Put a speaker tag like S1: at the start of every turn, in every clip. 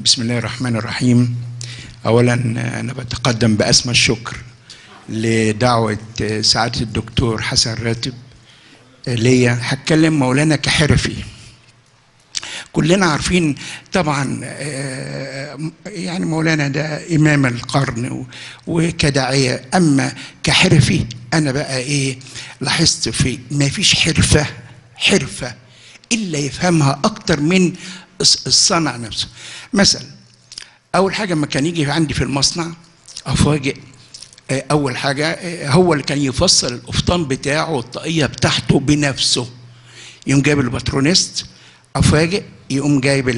S1: بسم الله الرحمن الرحيم اولا انا بتقدم باسمى الشكر لدعوه سعاده الدكتور حسن راتب ليا هتكلم مولانا كحرفي كلنا عارفين طبعا يعني مولانا ده امام القرن وكداعيه اما كحرفي انا بقى ايه لاحظت في ما فيش حرفه حرفه الا يفهمها اكتر من الصنع نفسه مثلا اول حاجه لما كان يجي عندي في المصنع افاجئ اول حاجه هو اللي كان يفصل القفطان بتاعه والطاقيه بتاعته بنفسه يقوم جايب الباترونيست افاجئ يقوم جايب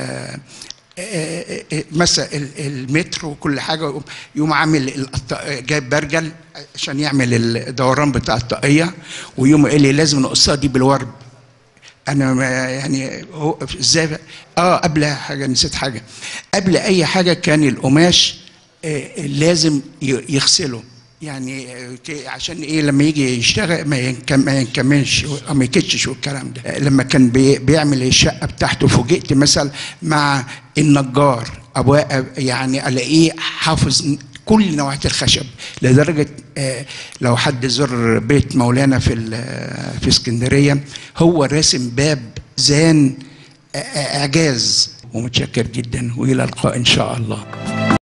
S1: مثلا المتر وكل حاجه يقوم عامل جايب برجل عشان يعمل الدوران بتاع الطاقيه ويقوم قال لي لازم نقصها دي بالورب انا يعني هو ازاي اه قبل حاجه نسيت حاجه قبل اي حاجه كان القماش آه لازم يغسله يعني عشان ايه لما يجي يشتغل ما ما ينكملش او ما يكتش والكلام ده لما كان بي بيعمل الشقه بتاعته فوجئت مثلا مع النجار ابو يعني الاقيه حافظ كل نوعيه الخشب لدرجه لو حد زر بيت مولانا في في اسكندريه هو راسم باب زان اعجاز ومتشكر جدا والى اللقاء ان شاء الله